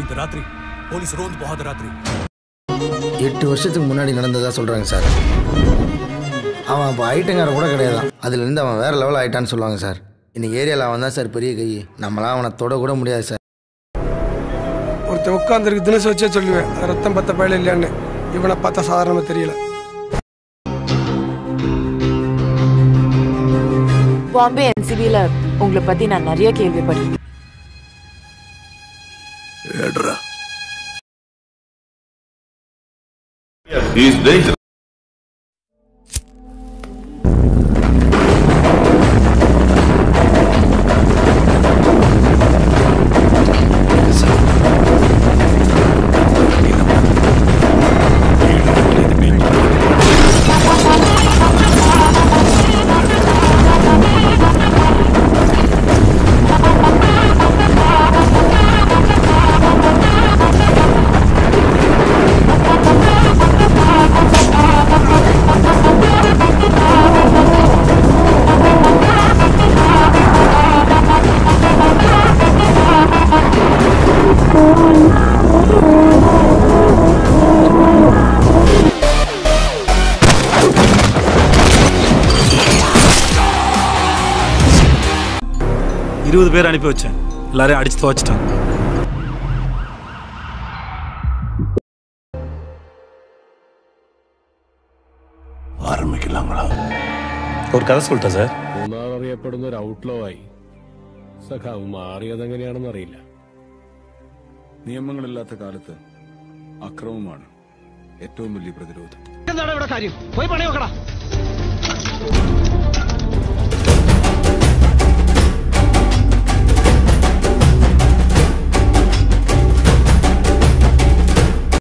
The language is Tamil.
இந்த ராத்திரி போலீஸ் ரோந்து போகாத ராத்திரி எட்டு வருஷத்துக்கு முன்னாடி நடந்ததா சொல்கிறாங்க சார் அவன் அப்போ ஐட்டங்கார கூட கிடையாதான் அதுலேருந்து அவன் வேறு லெவல் ஆயிட்டான்னு சொல்லுவாங்க சார் இன்னைக்கு ஏரியாவில் அவன் தான் சார் பெரிய கை நம்மளாம் அவனை தொட கூட முடியாது சார் ஒருத்தன் உட்காந்துருக்கு தினசு வச்சே சொல்லுவேன் ரத்தம் பத்த பயல இல்லையான்னு இவனை பார்த்தா சாதாரணமாக தெரியல பாம்பே என்சிபியில் உங்களை பற்றி நான் நிறைய கேள்விப்பட்டேன் He's dangerous. இருபது பேர் அனுப்பி வச்சேன் எல்லாரையும் அடிச்சு துவச்சிட்டான் ആരംഭിക്കലാങ്ങളാ ஒரு കഥ சொல்லிட்டா സാർ അറിയപ്പെടുന്ന ഒരു ഔട്ട്ലോ ആയി സഖാവ് മാറിയതെങ്ങനെയാണെന്ന് അറിയില്ല നിയമങ്ങളില്ലാത്ത കാലത്ത് അക്രമമാണ് ഏറ്റവും വലിയ പ്രതിരോധം എന്താണ് ഇവിടെ കാര്യം പോയി പണി നോക്കടാ